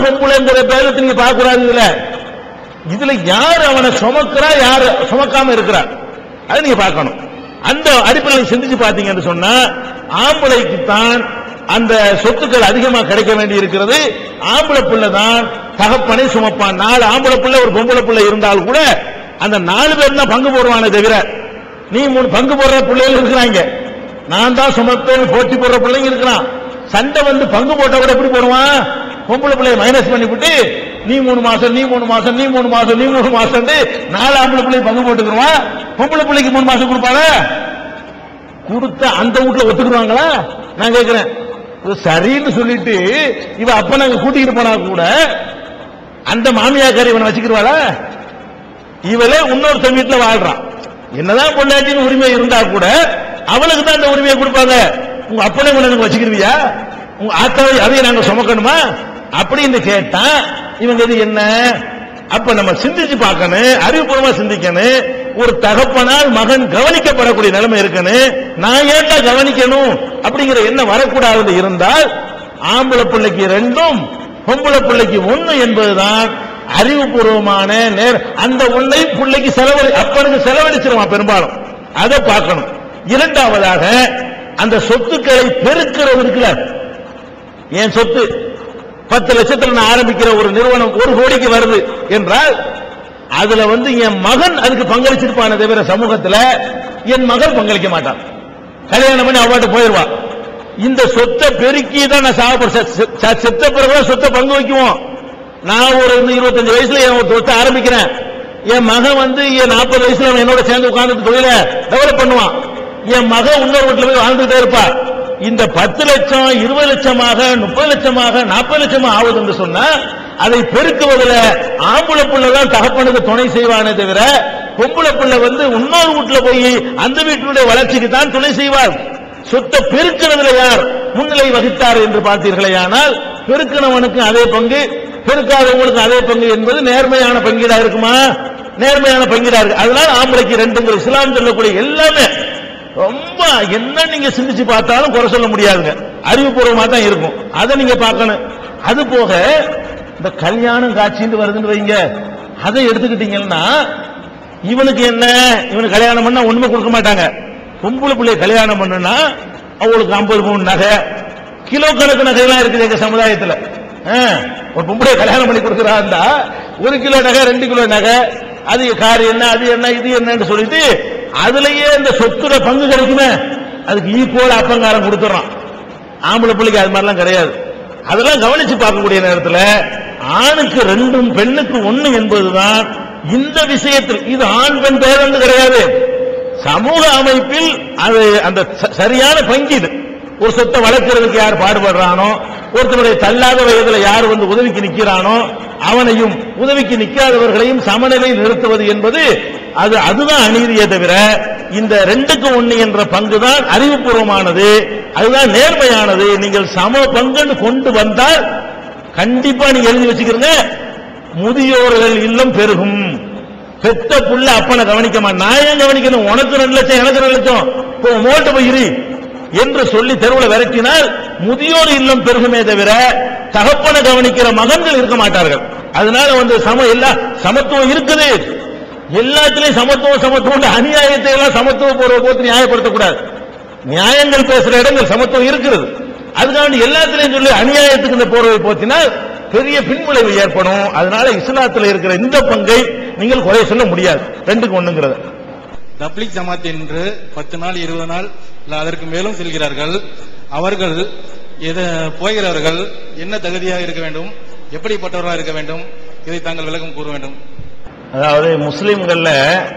பொம்பளைங்கிற பேரத்தை நீங்க பார்க்க கூடாது இதுல இதுல யார் அவனை சுமக்கிறா யார் சுமக்காம இருக்கிறா அது நீங்க பார்க்கணும் அந்த அடிப்படையில் சிந்திச்சு பாத்தீங்கன்னு சொன்னா ஆம்பளைக்கு தான் அந்த சொத்துக்கள் அதிகமா கிடைக்க வேண்டி இருக்கிறது ஆம்பளை பிள்ளை தான் தகப்பனை சுமப்பான் நாலு ஆம்பளை பிள்ளை ஒரு பொம்பளை பிள்ளை இருந்தால் கூட அந்த நாலு பேர் தான் பங்கு போடுவானே தவிர நீ மூணு பங்கு போடுற பிள்ளைகள் இருக்கிறாங்க நான் தான் சுமப்பேன் போட்டி போடுற பிள்ளைங்க இருக்கிறான் சண்டை வந்து பங்கு போட்ட கூட எப்படி போடுவான் பொம்பளை பிள்ளைய மைனஸ் பண்ணிவிட்டு நீ மூணு மாசம் நீ மூணு மாசம் நீ மூணு மாசம் நீ மூணு மாசம் நாலு ஆம்பளை பிள்ளை பங்கு போட்டுக்குருவான் பொம்பளை பிள்ளைக்கு மூணு மாசம் கொடுப்பாங்க கொடுத்த அந்த வீட்டுல ஒத்துக்குருவாங்களா நான் கேட்கிறேன் இது சரின்னு சொல்லிட்டு இவ அப்ப நாங்க கூட்டிட்டு போனா கூட அந்த மாமியாக்காரி இவனை வச்சுக்கிருவாளா இவளே இன்னொருத்தன் வீட்டுல வாழ்றான் என்னதான் பொண்டாட்டின்னு உரிமை இருந்தா கூட அவளுக்கு தான் அந்த உரிமையை கொடுப்பாங்க உங்க அப்பனே உனக்கு வச்சுக்கிருவியா உங்க ஆத்தாவை அதையும் நாங்க சுமக்கணுமா அப்படின்னு கேட்டா இவங்க இது என்ன அப்ப நம்ம சிந்திச்சு பார்க்கணும் அறிவுபூர்வமா சிந்திக்கணும் ஒரு தகப்பனால் மகன் கவனிக்கப்படக்கூடிய நிலைமை இருக்கணும் நான் ஏன்டா கவனிக்கணும் அப்படிங்கிற எண்ணம் வரக்கூடாது இருந்தால் ஆம்பளை பிள்ளைக்கு ரெண்டும் பொம்பளை பிள்ளைக்கு ஒண்ணு என்பதுதான் அறிவுபூர்வமான நேர் அந்த ஒன்றை பிள்ளைக்கு செலவழி அப்பனுக்கு செலவழிச்சிருவான் பெரும்பாலும் அதை பார்க்கணும் இரண்டாவதாக அந்த சொத்துக்களை பெருக்கிறது இருக்குல்ல என் சொத்து பத்து லட்சத்துல நான் ஆரம்பிக்கிற ஒரு நிறுவனம் ஒரு கோடிக்கு வருது என்றால் அதுல வந்து என் மகன் அதுக்கு பங்களிச்சிருப்பான தவிர சமூகத்துல என் மகள் பங்களிக்க மாட்டான் கல்யாணம் பண்ணி அவாட்டு போயிருவா இந்த சொத்தை பெருக்கி தான் நான் சாப்பிட செத்த பிறகு சொத்தை பங்கு வைக்குவோம் நான் ஒரு இந்த இருபத்தஞ்சு வயசுல என் ஒரு சொத்தை ஆரம்பிக்கிறேன் என் மகன் வந்து என் நாற்பது வயசுல அவன் என்னோட சேர்ந்து உட்கார்ந்து தொழில டெவலப் பண்ணுவான் என் மகன் இன்னொரு வீட்டுல போய் வாழ்ந்துட்டே இருப்பா இந்த பத்து லட்சம் இருபது லட்சமாக முப்பது லட்சமாக நாற்பது லட்சமா ஆகுது என்று சொன்னா அதை பெருக்குவதில் ஆம்பளை பிள்ளை தான் தகப்பனுக்கு துணை செய்வானே தவிர பொம்பளை பிள்ளை வந்து இன்னொரு வீட்டுல போய் அந்த வீட்டினுடைய வளர்ச்சிக்கு தான் துணை செய்வார் சொத்தை பெருக்கிறதுல யார் முன்னிலை வகித்தார் என்று பார்த்தீர்களே ஆனால் பெருக்கினவனுக்கு அதே பங்கு பெருக்காதவங்களுக்கு அதே பங்கு என்பது நேர்மையான பங்கீடா இருக்குமா நேர்மையான பங்கீடா இருக்கு அதனால ஆம்பளைக்கு ரெண்டுங்கிற இஸ்லாம் சொல்லக்கூடிய எல்லாமே ரொம்ப என்ன நீங்க சிந்திச்சு பார்த்தாலும் குறை சொல்ல முடியாதுங்க அறிவுபூர்வமா தான் இருக்கும் அதை நீங்க பார்க்கணும் அது போக இந்த கல்யாணம் காட்சின்னு வருதுன்னு வைங்க அதை எடுத்துக்கிட்டீங்கன்னா இவனுக்கு என்ன இவனுக்கு கல்யாணம் பண்ணா ஒண்ணுமே கொடுக்க மாட்டாங்க பொம்பளை பிள்ளை கல்யாணம் பண்ணுனா அவங்களுக்கு ஐம்பது பவுன் நகை கிலோ கணக்கு நகையெல்லாம் இருக்குது எங்க சமுதாயத்துல ஆ, ஒரு பொம்பளை கல்யாணம் பண்ணி கொடுக்குறா இருந்தா ஒரு கிலோ நகை ரெண்டு கிலோ நகை அது கார் என்ன அது என்ன இது என்னன்னு சொல்லிட்டு அதுலயே இந்த சொத்துல பங்கு கிடைக்குமே அதுக்கு ஈக்குவல் அப்பங்காரம் கொடுத்துறான் ஆம்பளை பிள்ளைக்கு அது மாதிரிலாம் கிடையாது அதெல்லாம் கவனிச்சு பார்க்கக்கூடிய நேரத்துல ஆணுக்கு ரெண்டும் பெண்ணுக்கு ஒண்ணு என்பதுதான் இந்த விஷயத்தில் இது ஆண் பெண் பேருந்து கிடையாது சமூக அமைப்பில் அது அந்த ச- சரியான பங்கீடு ஒரு சொத்தை வளர்க்கறதுக்கு யார் பாடுபடுறானோ ஒருத்தனுடைய தள்ளாத வயதுல யார் வந்து உதவிக்கு நிக்கிறானோ அவனையும் உதவிக்கு நிக்காதவர்களையும் சமநிலை நிறுத்துவது என்பது அது அதுதான் அநீதியே தவிர இந்த ரெண்டுக்கு ஒண்ணு என்ற பங்குதான் அறிவுபூர்வமானது அதுதான் நேர்மையானது நீங்கள் சம பங்குன்னு கொண்டு வந்தால் கண்டிப்பா நீங்க எழுதி வச்சுக்கிறீங்க முதியோர்கள் இல்லம் பெருகும் பெத்த புள்ள அப்பனை கவனிக்க மாட்டேன் நான் ஏன் கவனிக்கணும் உனக்கு ரெண்டு லட்சம் எனக்கு ரெண்டு லட்சம் இப்போ மோட்டு போயிரு என்று சொல்லி தெருவில் விரட்டினால் முதியோர் இல்லம் பெருகுமே தவிர தகப்பனை கவனிக்கிற மகன்கள் இருக்க மாட்டார்கள் அதனால வந்து சம எல்லா சமத்துவம் இருக்குது எல்லாத்திலையும் சமத்துவம் சமத்துவம் அநியாயத்தை எல்லாம் சமத்துவ பூர்வ போத்து நியாயப்படுத்தக்கூடாது நியாயங்கள் பேசுற இடங்கள் சமத்துவம் இருக்கிறது அதுக்காண்டி எல்லாத்திலையும் சொல்லி அநியாயத்துக்கு இந்த போர்வை போத்தினால் பெரிய பின்விளைவு ஏற்படும் அதனால இஸ்லாத்துல இருக்கிற இந்த பங்கை நீங்கள் குறை சொல்ல முடியாது ரெண்டுக்கு ஒண்ணுங்கிறத தப்லீக் ஜமாத் என்று பத்து நாள் இருபது நாள் இல்ல அதற்கு மேலும் செல்கிறார்கள் அவர்கள் எது போகிறவர்கள் என்ன தகுதியாக இருக்க வேண்டும் எப்படிப்பட்டவர்களாக இருக்க வேண்டும் இதை தாங்கள் விளக்கம் கூற வேண்டும் அதாவது முஸ்லிம்கள்ல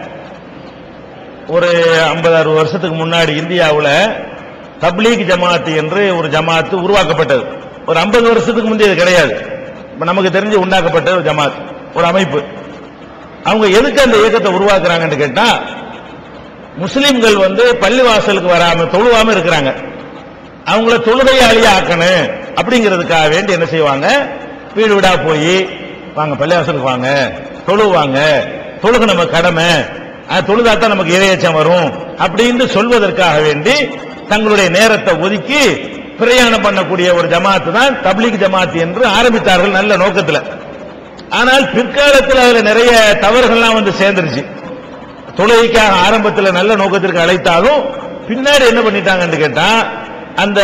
ஒரு ஐம்பது அறுபது வருஷத்துக்கு முன்னாடி இந்தியாவுல தப்லீக் ஜமாத் என்று ஒரு ஜமாத் உருவாக்கப்பட்டது ஒரு ஐம்பது வருஷத்துக்கு முந்தைய இது கிடையாது இப்ப நமக்கு தெரிஞ்சு உண்டாக்கப்பட்ட ஒரு ஜமாத் ஒரு அமைப்பு அவங்க எதுக்கு அந்த இயக்கத்தை உருவாக்குறாங்கன்னு கேட்டா முஸ்லிம்கள் வந்து பள்ளிவாசலுக்கு வராம தொழுவாம இருக்கிறாங்க அவங்கள தொழுகையாளியா ஆக்கணும் அப்படிங்கிறதுக்காக வேண்டி என்ன செய்வாங்க வீடு வீடா போய் வாங்க பள்ளிவாசலுக்கு வாங்க தொழுவாங்க தொழுக நம்ம கடமை அது தொழுதாத்தான் நமக்கு இரையச்சம் வரும் அப்படின்னு சொல்வதற்காக வேண்டி தங்களுடைய நேரத்தை ஒதுக்கி பிரயாணம் பண்ணக்கூடிய ஒரு ஜமாத்து தான் தப்லீக் ஜமாத் என்று ஆரம்பித்தார்கள் நல்ல நோக்கத்தில் ஆனால் பிற்காலத்தில் அதுல நிறைய தவறுகள்லாம் வந்து சேர்ந்துருச்சு தொழுகைக்காக ஆரம்பத்தில் நல்ல நோக்கத்திற்கு அழைத்தாலும் பின்னாடி என்ன பண்ணிட்டாங்கன்னு கேட்டா அந்த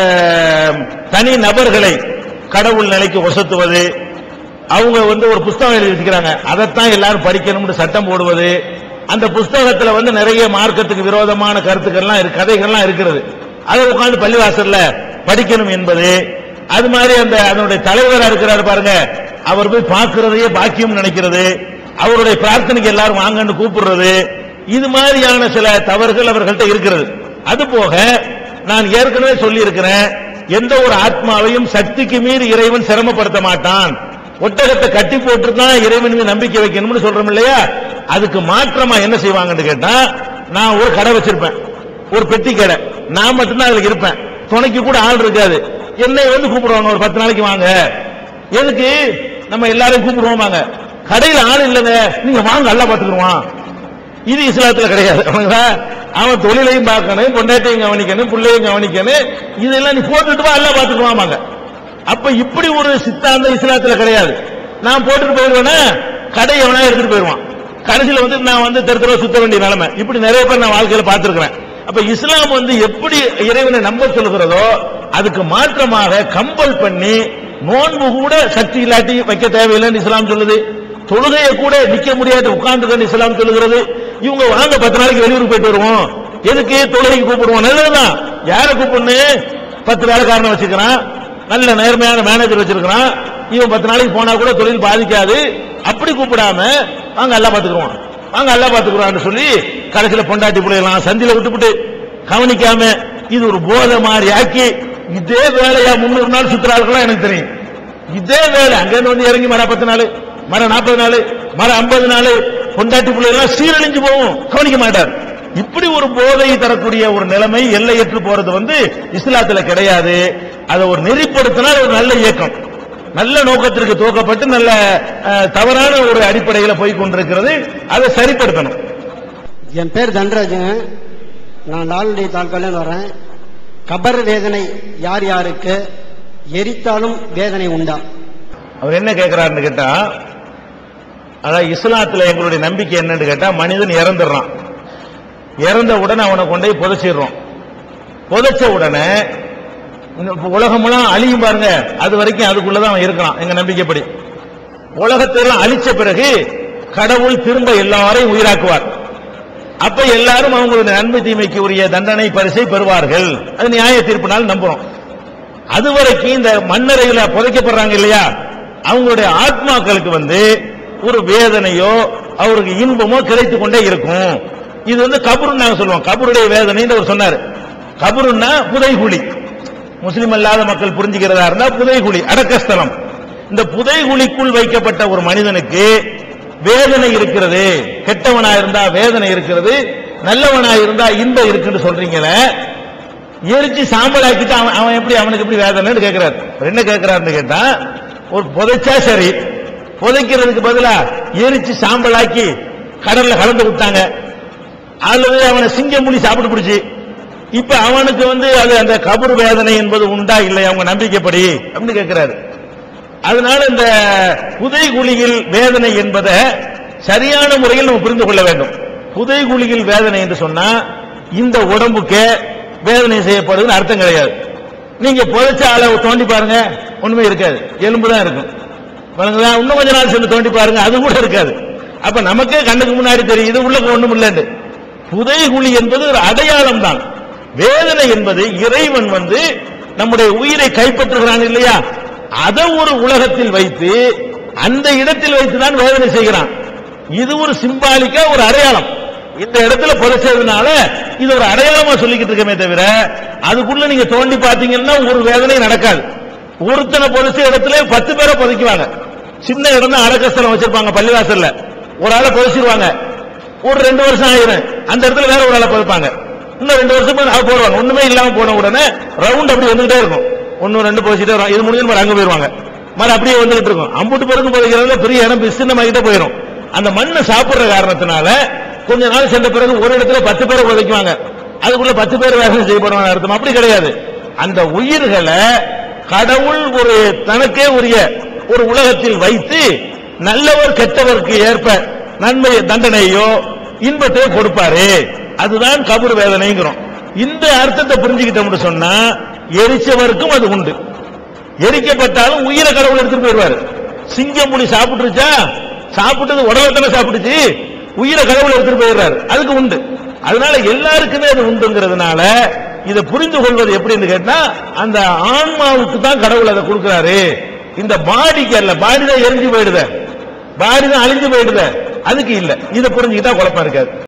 தனி நபர்களை கடவுள் நிலைக்கு ஒசத்துவது அவங்க வந்து ஒரு புஸ்தகம் எழுதி வச்சுக்கிறாங்க அதைத்தான் எல்லாரும் படிக்கணும்னு சட்டம் போடுவது அந்த புஸ்தகத்துல வந்து நிறைய மார்க்கத்துக்கு விரோதமான கருத்துக்கள்லாம் இருக்கு கதைகள்லாம் இருக்கிறது அதை உட்கார்ந்து பள்ளிவாசல்ல படிக்கணும் என்பது அது மாதிரி அந்த அதனுடைய தலைவரா இருக்கிறாரு பாருங்க அவர் போய் பார்க்கிறதையே பாக்கியம் நினைக்கிறது அவருடைய பிரார்த்தனைக்கு எல்லாரும் வாங்கன்னு கூப்பிடுறது இது மாதிரியான சில தவறுகள் அவர்கள்ட்ட இருக்கிறது அது போக நான் ஏற்கனவே சொல்லி இருக்கிறேன் எந்த ஒரு ஆத்மாவையும் சக்திக்கு மீறி இறைவன் சிரமப்படுத்த மாட்டான் ஒட்டகத்தை கட்டி போட்டு தான் இறைவன் மீது நம்பிக்கை வைக்கணும்னு சொல்றோம் இல்லையா அதுக்கு மாற்றமா என்ன செய்வாங்கன்னு கேட்டா நான் ஒரு கடை வச்சிருப்பேன் ஒரு பெட்டி கடை நான் மட்டும்தான் அதுல இருப்பேன் துணைக்கு கூட ஆள் இருக்காது என்னை வந்து கூப்பிடுவாங்க ஒரு பத்து நாளைக்கு வாங்க எதுக்கு நம்ம எல்லாரையும் கூப்பிடுவோமாங்க கடையில ஆள் இல்லைங்க நீங்க வாங்க நல்லா பாத்துக்கிடுவான் இது இஸ்லாத்துல கிடையாது அவனுங்களா? அவன் தொழிலையும் பார்க்கணும் பொண்டாட்டையும் கவனிக்கணும் பிள்ளையும் கவனிக்கணும் இதெல்லாம் நீ போட்டுட்டு வா எல்லாம் பாத்துக்குவாமாங்க அப்ப இப்படி ஒரு சித்தாந்தம் இஸ்லாத்துல கிடையாது நான் போட்டுட்டு போயிடுவேன்னா கடை எவனா எடுத்துட்டு போயிடுவான் கடைசியில வந்து நான் வந்து தெரு தெருவா சுத்த வேண்டிய நிலைமை இப்படி நிறைய பேர் நான் வாழ்க்கையில பார்த்திருக்கிறேன் அப்ப இஸ்லாம் வந்து எப்படி இறைவனை நம்ப சொல்கிறதோ அதுக்கு மாற்றமாக கம்பல் பண்ணி நோன்பு கூட சக்தி இல்லாட்டி வைக்க தேவையில்லைன்னு இஸ்லாம் சொல்லுது தொழுகையை கூட நிக்க முடியாது உட்கார்ந்து இஸ்லாம் சொல்லுகிறது இவங்க வாங்க பத்து நாளைக்கு வெளியூருக்கு போயிட்டு வருவோம் எதுக்கு தொழுகைக்கு கூப்பிடுவோம் நல்லதுதான் யாரை கூப்பிடணும் பத்து வேலைக்காரனை வச்சுக்கிறான் நல்ல நேர்மையான மேனேஜர் வச்சிருக்கிறான் இவன் பத்து நாளைக்கு போனா கூட தொழில் பாதிக்காது அப்படி கூப்பிடாம வாங்க எல்லாம் பாத்துக்குருவான் வாங்க எல்லாம் பாத்துக்குறான்னு சொல்லி கடைசியில பொண்டாட்டி பிள்ளைலாம் சந்தில விட்டுப்புட்டு கவனிக்காம இது ஒரு போதை மாதிரி ஆக்கி இதே வேலையா முன்னூறு நாள் சுத்துறாளுக்கெல்லாம் எனக்கு தெரியும் இதே வேலை அங்க இருந்து வந்து இறங்கி மர பத்து நாள் மர நாற்பது நாள் மர ஐம்பது நாள் பொண்டாட்டி பிள்ளைலாம் சீரழிஞ்சு போகும் கவனிக்க மாட்டார் இப்படி ஒரு போதை தரக்கூடிய ஒரு நிலைமை எல்லையற்று போறது வந்து இஸ்லாத்துல கிடையாது அதை ஒரு நெறிப்படுத்தினால் ஒரு நல்ல இயக்கம் நல்ல நோக்கத்திற்கு துவக்கப்பட்டு நல்ல அஹ், தவறான ஒரு அடிப்படையில் போய் கொண்டிருக்கிறது அதை சரிப்படுத்தணும் என் பேர் தன்ராஜுங்க நான் லால்டி தாழ்காலேருந்து வரேன் கபர் வேதனை யார் யாருக்கு எரித்தாலும் வேதனை உண்டா அவர் என்ன கேட்கிறாருன்னு கேட்டா அதான் இஸ்லாத்துல எங்களுடைய நம்பிக்கை என்னன்னு கேட்டா மனிதன் இறந்துடுறான் இறந்த உடனே அவனை கொண்டு போய் புதைச்சிடுறோம் புதைச்ச உடனே இந்த உலகமெல்லாம் அழியும் பாருங்க அது வரைக்கும் அதுக்குள்ளதான் அவன் இருக்கிறான் எங்க நம்பிக்கைப்படி உலகத்தை எல்லாம் அழிச்ச பிறகு கடவுள் திரும்ப எல்லாரையும் உயிராக்குவார் அப்ப எல்லாரும் அவங்களுடைய நன்மை தீமைக்கு உரிய தண்டனை பரிசை பெறுவார்கள் அது நியாய தீர்ப்பினால் நம்புறோம் அது வரைக்கும் இந்த மண்ணறையில புதைக்கப்படுறாங்க இல்லையா அவங்களுடைய ஆத்மாக்களுக்கு வந்து ஒரு வேதனையோ அவருக்கு இன்பமோ கிடைத்துக் கொண்டே இருக்கும் இது வந்து கபருன்னு நாங்க சொல்லுவோம் கபருடைய வேதனைன்னு அவர் சொன்னாரு கபருன்னா புதைகுழி முஸ்லிம் அல்லாத மக்கள் புரிஞ்சுக்கிறதா இருந்தா புதைகுழி அடக்கஸ்தலம் இந்த புதைகுழிக்குள் வைக்கப்பட்ட ஒரு மனிதனுக்கு வேதனை இருக்கிறது கெட்டவனா இருந்தா வேதனை இருக்கிறது நல்லவனா இருந்தா இன்பம் இருக்குன்னு சொல்றீங்களே எரிச்சு சாம்பலாக்கிட்டு அவன் அவன் எப்படி அவனுக்கு எப்படி வேதனைன்னு கேட்கிறார் அவர் என்ன கேட்கிறாருன்னு கேட்டா ஒரு புதைச்சா சரி புதைக்கிறதுக்கு பதிலா எரிச்சு சாம்பலாக்கி கடல்ல கலந்து விட்டாங்க அல்லது அவனை சிங்கம் முடி சாப்பிட்டு பிடிச்சி இப்ப அவனுக்கு வந்து அது அந்த கபர் வேதனை என்பது உண்டா இல்லை அவங்க நம்பிக்கைப்படி அப்படின்னு கேட்கிறாரு அதனால இந்த புதைகுழியில் வேதனை என்பதை சரியான முறையில் நம்ம புரிந்து கொள்ள வேண்டும் புதைகுழியில் வேதனை என்று சொன்னா இந்த உடம்புக்கு வேதனை செய்யப்படுதுன்னு அர்த்தம் கிடையாது நீங்க புதைச்ச ஆளை தோண்டி பாருங்க ஒண்ணுமே இருக்காது எலும்பு தான் இருக்கும் பாருங்களா இன்னும் கொஞ்ச நாள் சென்று தோண்டி பாருங்க அது கூட இருக்காது அப்ப நமக்கே கண்ணுக்கு முன்னாடி தெரியுது உள்ள ஒண்ணும் இல்லைன்னு புதைகுழி என்பது ஒரு அடையாளம் தான் வேதனை என்பது இறைவன் வந்து நம்முடைய உயிரை கைப்பற்றுகிறான் இல்லையா அதை ஒரு உலகத்தில் வைத்து அந்த இடத்தில் வைத்து தான் வேதனை செய்கிறான் இது ஒரு சிம்பாலிக்கா ஒரு அடையாளம் இந்த இடத்துல புதைச்சதுனால இது ஒரு அடையாளமா சொல்லிக்கிட்டு இருக்கமே தவிர அதுக்குள்ள நீங்க தோண்டி பார்த்தீங்கன்னா ஒரு வேதனை நடக்காது ஒருத்தனை புதைச்ச இடத்துல பத்து பேரை புதைக்குவாங்க சின்ன இடம் தான் அடக்கஸ்தலம் வச்சிருப்பாங்க பள்ளிவாசல்ல ஒரு ஆளை புதைச்சிருவாங்க ஒரு ரெண்டு வருஷம் ஆயிரும் அந்த இடத்துல வேற ஒரு ஆளை புதைப்பாங்க இன்னும் ரெண்டு வருஷம் போய் அது போடுவாங்க ஒண்ணுமே இல்லாம போன உடனே ரவுண்ட் அப்படி வந்துகிட்டே இருக்கும் ஒன்னு ரெண்டு புதைச்சிட்டே வரும் இது முடிஞ்சு மாதிரி அங்க போயிருவாங்க மாதிரி அப்படியே வந்துகிட்டு இருக்கும் அம்புட்டு பிறகு புதைக்கிறதுல பெரிய இடம் சின்னமாகிட்டே போயிடும் அந்த மண்ணை சாப்பிடுற காரணத்தினால கொஞ்ச நாள் சென்ற பிறகு ஒரு இடத்துல பத்து பேரை புதைக்குவாங்க அதுக்குள்ள பத்து பேர் வேலை செய்யப்படுவாங்க அர்த்தம் அப்படி கிடையாது அந்த உயிர்களை கடவுள் ஒரு தனக்கே உரிய ஒரு உலகத்தில் வைத்து நல்லவர் கெட்டவருக்கு ஏற்ப நன்மை தண்டனையோ இன்பத்தையோ கொடுப்பாரு அதுதான் கபர் வேதனைங்கிறோம் இந்த அர்த்தத்தை புரிஞ்சுக்கிட்டோம்னு சொன்னா எரிச்சவருக்கும் அது உண்டு எரிக்கப்பட்டாலும் உயிரை கடவுள் எடுத்துட்டு போயிடுவாரு சிங்கம் புலி சாப்பிட்டுருச்சா சாப்பிட்டது உடலை தானே சாப்பிட்டுச்சு உயிரை கடவுள் எடுத்துட்டு போயிடுறாரு அதுக்கு உண்டு அதனால எல்லாருக்குமே அது உண்டுங்கிறதுனால இதை புரிந்து கொள்வது எப்படின்னு கேட்டா அந்த ஆன்மாவுக்கு தான் கடவுள் அதை கொடுக்கிறாரு இந்த பாடிக்கு அல்ல பாடி தான் எரிஞ்சு போயிடுத பாடி தான் அழிஞ்சு போயிடுத அதுக்கு இல்ல இதை புரிஞ்சுக்கிட்டா குழப்பம் இருக்காது